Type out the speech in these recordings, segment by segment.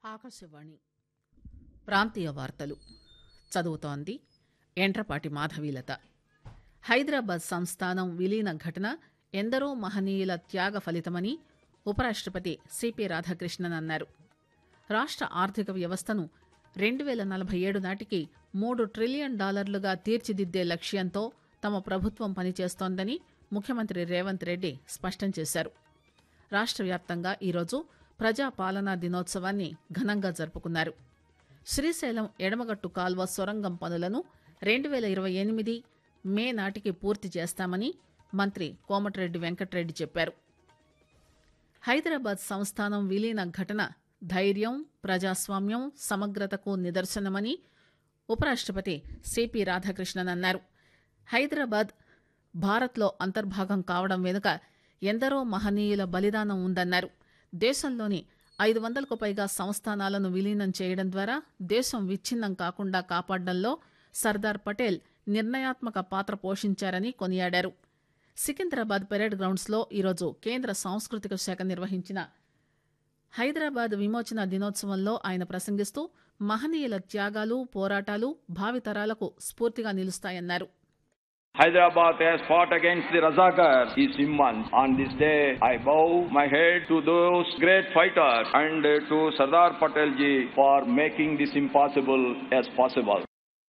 ఆకాశవాణి ప్రాంతీయ వార్తలు చదువుతోంది ఎంట్రపాటి మాధవీలత హైదరాబాద్ సంస్థానం విలీన ఘటన ఎందరో మహనీయుల త్యాగ ఫలితమని ఉపరాష్టపతి సిపి రాధాకృష్ణన్ అన్నారు రాష్ట్ర ఆర్థిక వ్యవస్థను రెండు వేల నలభై ఏడు నాటికి మూడు ట్రిలియన్ డాలర్లుగా తీర్చిదిద్దే లక్ష్యంతో తమ ప్రభుత్వం పనిచేస్తోందని ముఖ్యమంత్రి రేవంత్ రెడ్డి స్పష్టం చేశారు రాష్ట్ర వ్యాప్తంగా ఈరోజు ప్రజాపాలనా దినోత్సవాన్ని ఘనంగా జరుపుకున్నారు శ్రీశైలం ఎడమగట్టు కాల్వ సొరంగం పనులను రెండు వేల ఇరవై ఎనిమిది మే నాటికి పూర్తి చేస్తామని మంత్రి కోమటిరెడ్డి వెంకటరెడ్డి చెప్పారు హైదరాబాద్ సంస్థానం విలీన ఘటన ధైర్యం ప్రజాస్వామ్యం సమగ్రతకు నిదర్శనమని ఉపరాష్టపతి సిపి రాధాకృష్ణన్ అన్నారు హైదరాబాద్ భారత్లో అంతర్భాగం కావడం వెనుక ఎందరో మహనీయుల బలిదానం ఉందన్నారు దేశంలోని ఐదు వందలకు పైగా సంస్థానాలను విలీనం చేయడం ద్వారా దేశం విచ్ఛిన్నం కాకుండా కాపాడడంలో సర్దార్ పటేల్ నిర్ణయాత్మక పాత్ర పోషించారని కొనియాడారు సికింద్రాబాద్ పెరేడ్ గ్రౌండ్స్లో ఈరోజు కేంద్ర సాంస్కృతిక శాఖ నిర్వహించిన హైదరాబాద్ విమోచన దినోత్సవంలో ఆయన ప్రసంగిస్తూ మహనీయుల త్యాగాలు పోరాటాలు భావితరాలకు స్ఫూర్తిగా నిలుస్తాయన్నారు Hyderabad has fought against the Razakar, is immense. On this day, I bow my head to those great fighters and to Sardar Patel ji for making this impossible as possible.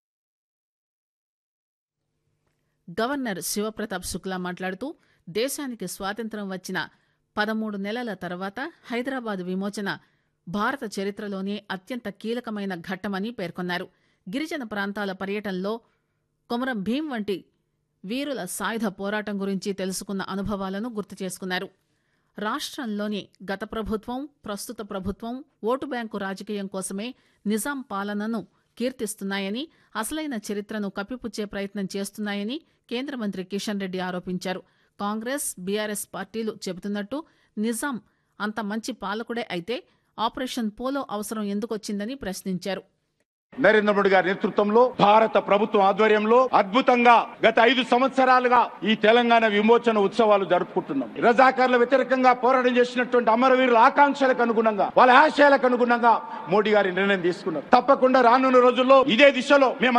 Governor Shivpratap Shukla మాట్లాడుతూ దేశానికి స్వాతంత్ర్యం వచ్చిన పదమూడు నెలల తర్వాత హైదరాబాద్ విమోచన భారత చరిత్రలోనే అత్యంత కీలకమైన ఘట్టమని పేర్కొన్నారు గిరిజన ప్రాంతాల పర్యటనలో కొమరం భీం వంటి వీరుల సాయుధ పోరాటం గురించి తెలుసుకున్న అనుభవాలను గుర్తు చేసుకున్నారు రాష్ట్రంలోని గత ప్రభుత్వం ప్రస్తుత ప్రభుత్వం ఓటు బ్యాంకు రాజకీయం కోసమే నిజాం పాలనను కీర్తిస్తున్నాయని అసలైన చరిత్రను కప్పిపుచ్చే ప్రయత్నం చేస్తున్నాయని కేంద్ర మంత్రి కిషన్ రెడ్డి ఆరోపించారు కాంగ్రెస్ బీఆర్ఎస్ పార్టీలు చెబుతున్నట్టు నిజాం అంత మంచి పాలకుడే అయితే ఆపరేషన్ పోలో అవసరం ఎందుకొచ్చిందని ప్రశ్నించారు నరేంద్ర మోడీ గారి నేతృత్వంలో భారత ప్రభుత్వం ఆధ్వర్యంలో అద్భుతంగా గత ఐదు సంవత్సరాలుగా ఈ తెలంగాణ విమోచన ఉత్సవాలు జరుపుకుంటున్నాం రజాకార్ల వ్యతిరేకంగా పోరాటం చేసినటువంటి అమరవీరుల ఆకాంక్షలకు అనుగుణంగా వాళ్ళ ఆశయాలకు అనుగుణంగా మోడీ గారి నిర్ణయం తీసుకున్నారు తప్పకుండా రానున్న రోజుల్లో ఇదే దిశలో మేము